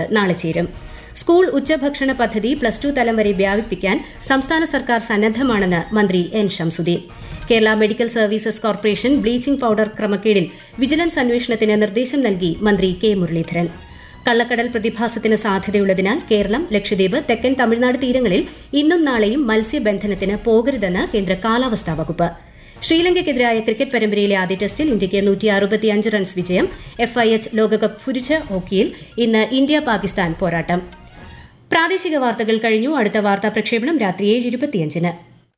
നാളെ ചേരും സ്കൂൾ ഉച്ചഭക്ഷണ പദ്ധതി പ്ലസ് ടു തലം വരെ വ്യാപിപ്പിക്കാൻ സംസ്ഥാന സർക്കാർ സന്നദ്ധമാണെന്ന് മന്ത്രി N Shamsuddin Kerala medical services corporation bleaching powder ക്രമക്കേടിൽ വിജിലൻസ് അന്വേഷണത്തിന് നിർദ്ദേശം നൽകി മന്ത്രി കെ മുരളീധരൻ കള്ളക്കടൽ പ്രതിഭാസത്തിന് സാധ്യതയുള്ളതിനാൽ കേരളം ലക്ഷദ്വീപ് തെക്കൻ തമിഴ്നാട് തീരങ്ങളിൽ ഇന്നും നാളെയും മത്സ്യബന്ധനത്തിന് പോകരുതെന്ന് കേന്ദ്ര കാലാവസ്ഥാ വകുപ്പ് ശ്രീലങ്കയ്ക്കെതിരായ ക്രിക്കറ്റ് പരമ്പരയിലെ ആദ്യ ടെസ്റ്റിൽ ഇന്ത്യയ്ക്ക് നൂറ്റി അറുപത്തിയഞ്ച് റൺസ് വിജയം എഫ് ഐ എച്ച് ലോകകപ്പ് പുരുഷ ഹോക്കിയിൽ ഇന്ന് ഇന്ത്യ പാകിസ്ഥാൻ പോരാട്ടം പ്രാദേശിക വാർത്തകൾ കഴിഞ്ഞു അടുത്ത വാർത്താ പ്രക്ഷേപണം രാത്രി ഏഴ് ഇരുപത്തിയഞ്ചിന്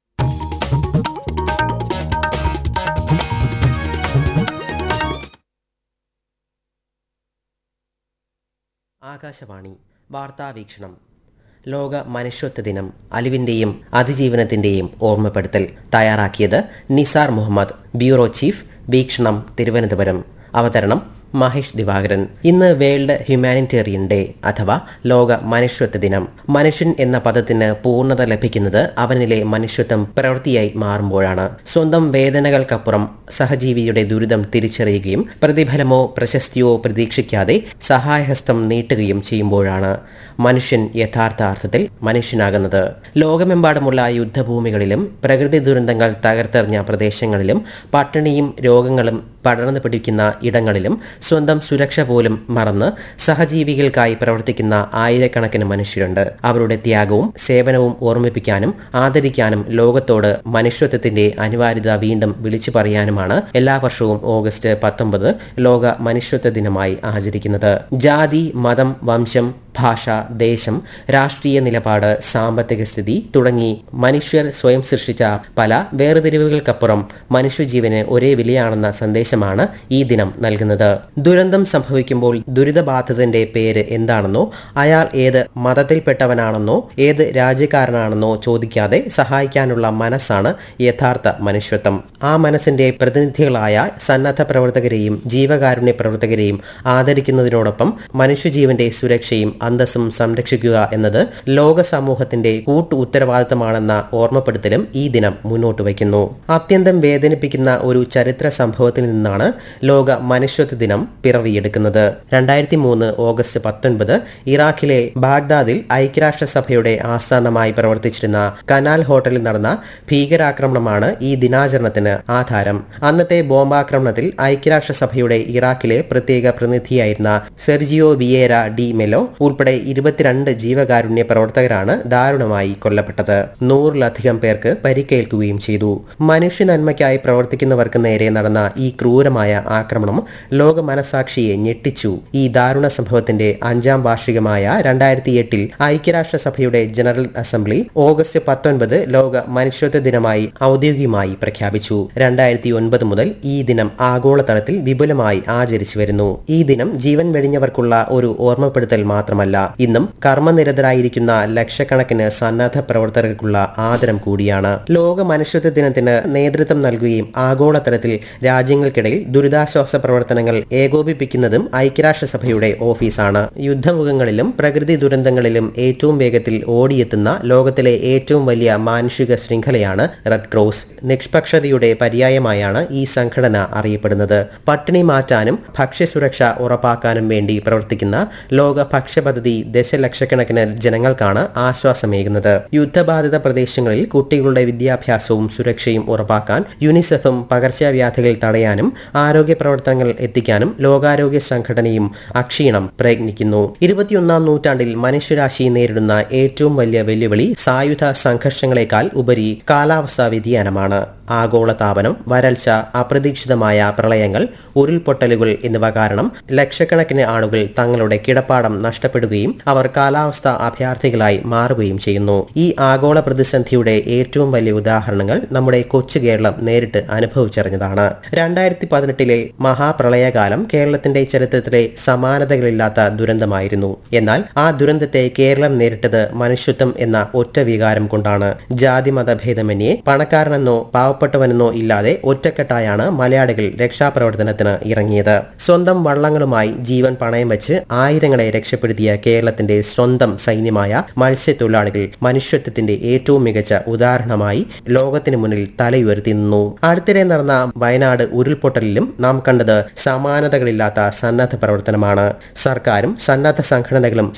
ആകാശവാണി വാർത്താവീക്ഷണം ലോക മനുഷ്യത്വ ദിനം അലിവിന്റെയും അതിജീവനത്തിന്റെയും ഓർമ്മപ്പെടുത്തൽ തയ്യാറാക്കിയത് നിസാർ മുഹമ്മദ് ബ്യൂറോ ചീഫ് വീക്ഷണം തിരുവനന്തപുരം അവതരണം മഹേഷ് ദിവാകരൻ ഇന്ന് വേൾഡ് ഹ്യൂമാനിറ്റേറിയൻ ഡേ അഥവാ ലോക മനുഷ്യത്വ ദിനം മനുഷ്യൻ എന്ന പദത്തിന് പൂർണ്ണത ലഭിക്കുന്നത് അവനിലെ മനുഷ്യത്വം പ്രവൃത്തിയായി മാറുമ്പോഴാണ് സ്വന്തം വേദനകൾക്കപ്പുറം സഹജീവിയുടെ ദുരിതം തിരിച്ചറിയുകയും പ്രതിഫലമോ പ്രശസ്തിയോ പ്രതീക്ഷിക്കാതെ സഹായഹസ്തം നീട്ടുകയും ചെയ്യുമ്പോഴാണ് മനുഷ്യൻ യഥാർത്ഥ അർത്ഥത്തിൽ മനുഷ്യനാകുന്നത് ലോകമെമ്പാടുമുള്ള യുദ്ധഭൂമികളിലും പ്രകൃതി ദുരന്തങ്ങൾ തകർത്തെറിഞ്ഞ പ്രദേശങ്ങളിലും പട്ടിണിയും രോഗങ്ങളും പടർന്നു പിടിക്കുന്ന ഇടങ്ങളിലും സ്വന്തം സുരക്ഷ പോലും മറന്ന് സഹജീവികൾക്കായി പ്രവർത്തിക്കുന്ന ആയിരക്കണക്കിന് മനുഷ്യരുണ്ട് അവരുടെ ത്യാഗവും സേവനവും ഓർമ്മിപ്പിക്കാനും ആദരിക്കാനും ലോകത്തോട് മനുഷ്യത്വത്തിന്റെ അനിവാര്യത വീണ്ടും വിളിച്ചു പറയാനുമാണ് എല്ലാ വർഷവും ഓഗസ്റ്റ് പത്തൊമ്പത് ലോക മനുഷ്യത്വ ദിനമായി ആചരിക്കുന്നത് ജാതി മതം വംശം ഭാഷ ദേശം രാഷ്ട്രീയ നിലപാട് സാമ്പത്തിക സ്ഥിതി തുടങ്ങി മനുഷ്യർ സ്വയം സൃഷ്ടിച്ച പല വേർതിരിവുകൾക്കപ്പുറം മനുഷ്യജീവന് ഒരേ വിലയാണെന്ന സന്ദേശമാണ് ഈ ദിനം നൽകുന്നത് ദുരന്തം സംഭവിക്കുമ്പോൾ ദുരിതബാധിതന്റെ പേര് എന്താണെന്നോ അയാൾ ഏത് മതത്തിൽപ്പെട്ടവനാണെന്നോ ഏത് രാജ്യക്കാരനാണെന്നോ ചോദിക്കാതെ സഹായിക്കാനുള്ള മനസ്സാണ് യഥാർത്ഥ മനുഷ്യത്വം ആ മനസ്സിന്റെ പ്രതിനിധികളായ സന്നദ്ധ പ്രവർത്തകരെയും ജീവകാരുണ്യ പ്രവർത്തകരെയും ആദരിക്കുന്നതിനോടൊപ്പം മനുഷ്യജീവന്റെ സുരക്ഷയും അന്തസ്സും സംരക്ഷിക്കുക എന്നത് ലോക സമൂഹത്തിന്റെ കൂട്ടു ഉത്തരവാദിത്തമാണെന്ന ഓർമ്മപ്പെടുത്തലും ഈ ദിനം മുന്നോട്ട് വയ്ക്കുന്നു അത്യന്തം വേദനിപ്പിക്കുന്ന ഒരു ചരിത്ര സംഭവത്തിൽ നിന്നാണ് ലോക മനുഷ്യത്വ ദിനം പിറവിയെടുക്കുന്നത് രണ്ടായിരത്തി മൂന്ന് ഓഗസ്റ്റ് പത്തൊൻപത് ഇറാഖിലെ ബാഗ്ദാദിൽ ഐക്യരാഷ്ട്രസഭയുടെ ആസ്ഥാനമായി പ്രവർത്തിച്ചിരുന്ന കനാൽ ഹോട്ടലിൽ നടന്ന ഭീകരാക്രമണമാണ് ഈ ദിനാചരണത്തിന് ആധാരം അന്നത്തെ ബോംബാക്രമണത്തിൽ ഐക്യരാഷ്ട്രസഭയുടെ ഇറാഖിലെ പ്രത്യേക പ്രതിനിധിയായിരുന്ന സെർജിയോ വിയേര ഡി മെലോ ഉൾപ്പെടെ ഇരുപത്തിരണ്ട് ജീവകാരുണ്യ പ്രവർത്തകരാണ് ദാരുണമായി കൊല്ലപ്പെട്ടത് നൂറിലധികം പേർക്ക് പരിക്കേൽക്കുകയും ചെയ്തു മനുഷ്യ നന്മയ്ക്കായി പ്രവർത്തിക്കുന്നവർക്ക് നേരെ നടന്ന ഈ ക്രൂരമായ ആക്രമണം ലോക മനസാക്ഷിയെ ഞെട്ടിച്ചു ഈ ദാരുണ സംഭവത്തിന്റെ അഞ്ചാം വാർഷികമായ രണ്ടായിരത്തി എട്ടിൽ ഐക്യരാഷ്ട്രസഭയുടെ ജനറൽ അസംബ്ലി ഓഗസ്റ്റ് പത്തൊൻപത് ലോക മനുഷ്യത്വ ദിനമായി ഔദ്യോഗികമായി പ്രഖ്യാപിച്ചു രണ്ടായിരത്തി ഒൻപത് മുതൽ ഈ ദിനം ആഗോളതലത്തിൽ വിപുലമായി ആചരിച്ചു വരുന്നു ഈ ദിനം ജീവൻ വെടിഞ്ഞവർക്കുള്ള ഒരു ഓർമ്മപ്പെടുത്തൽ മാത്രമല്ല ഇന്നും കർമ്മനിരതരായിരിക്കുന്ന ലക്ഷക്കണക്കിന് സന്നദ്ധ പ്രവർത്തകർക്കുള്ള ആദരം കൂടിയാണ് ലോക മനുഷ്യത്വ ദിനത്തിന് നേതൃത്വം നൽകുകയും ആഗോളതലത്തിൽ രാജ്യങ്ങൾക്കിടയിൽ ദുരിതാശ്വാസ പ്രവർത്തനങ്ങൾ ഏകോപിപ്പിക്കുന്നതും ഐക്യരാഷ്ട്രസഭയുടെ ഓഫീസാണ് യുദ്ധമുഖങ്ങളിലും പ്രകൃതി ദുരന്തങ്ങളിലും ഏറ്റവും വേഗത്തിൽ ഓടിയെത്തുന്ന ലോകത്തിലെ ഏറ്റവും വലിയ മാനുഷിക ശൃംഖലയാണ് റെഡ് ക്രോസ് നിഷ്പക്ഷതയുടെ പര്യായമായാണ് ഈ സംഘടന അറിയപ്പെടുന്നത് പട്ടിണി മാറ്റാനും ഭക്ഷ്യസുരക്ഷ ഉറപ്പാക്കാനും വേണ്ടി പ്രവർത്തിക്കുന്ന ലോക ഭക്ഷ്യ പദ്ധതി ദശലക്ഷക്കണക്കിന് ജനങ്ങൾക്കാണ് ആശ്വാസമേകുന്നത് യുദ്ധബാധിത പ്രദേശങ്ങളിൽ കുട്ടികളുടെ വിദ്യാഭ്യാസവും സുരക്ഷയും ഉറപ്പാക്കാൻ യുനിസെഫും പകർച്ചവ്യാധികൾ തടയാനും ആരോഗ്യ പ്രവർത്തനങ്ങൾ എത്തിക്കാനും ലോകാരോഗ്യ സംഘടനയും അക്ഷീണം പ്രയത്നിക്കുന്നു ഇരുപത്തിയൊന്നാം നൂറ്റാണ്ടിൽ മനുഷ്യരാശി നേരിടുന്ന ഏറ്റവും വലിയ വെല്ലുവിളി സായുധ സംഘർഷങ്ങളെക്കാൾ ഉപരി കാലാവസ്ഥാ വ്യതിയാനമാണ് ആഗോളതാപനം വരൾച്ച അപ്രതീക്ഷിതമായ പ്രളയങ്ങൾ ഉരുൾപൊട്ടലുകൾ എന്നിവ കാരണം ലക്ഷക്കണക്കിന് ആളുകൾ തങ്ങളുടെ കിടപ്പാടം നഷ്ടപ്പെടുകയും അവർ കാലാവസ്ഥ അഭയാർത്ഥികളായി മാറുകയും ചെയ്യുന്നു ഈ ആഗോള പ്രതിസന്ധിയുടെ ഏറ്റവും വലിയ ഉദാഹരണങ്ങൾ നമ്മുടെ കൊച്ചു കേരളം നേരിട്ട് അനുഭവിച്ചറിഞ്ഞതാണ് രണ്ടായിരത്തി പതിനെട്ടിലെ മഹാപ്രളയകാലം കേരളത്തിന്റെ ചരിത്രത്തിലെ സമാനതകളില്ലാത്ത ദുരന്തമായിരുന്നു എന്നാൽ ആ ദുരന്തത്തെ കേരളം നേരിട്ടത് മനുഷ്യത്വം എന്ന ഒറ്റ വികാരം കൊണ്ടാണ് ജാതി മതഭേദമന്യേ പണക്കാരനെന്നോ പാവപ്പെട്ടവനെന്നോ ഇല്ലാതെ ഒറ്റക്കെട്ടായാണ് മലയാളികൾ രക്ഷാപ്രവർത്തനത്തിന് ഇറങ്ങിയത് സ്വന്തം വള്ളങ്ങളുമായി ജീവൻ പണയം വെച്ച് ആയിരങ്ങളെ രക്ഷപ്പെടുത്തിയ കേരളത്തിന്റെ സ്വന്തം സൈന്യമായ മത്സ്യത്തൊഴിലാളികൾ മനുഷ്യത്വത്തിന്റെ ഏറ്റവും മികച്ച ഉദാഹരണമായി ലോകത്തിന് മുന്നിൽ തലയുയർത്തി നിന്നു അടുത്തിടെ നടന്ന വയനാട് ഉരുൾപൊട്ടലിലും നാം കണ്ടത് സമാനതകളില്ലാത്ത സന്നദ്ധ പ്രവർത്തനമാണ് സർക്കാരും സന്നദ്ധ സംഘടനകളും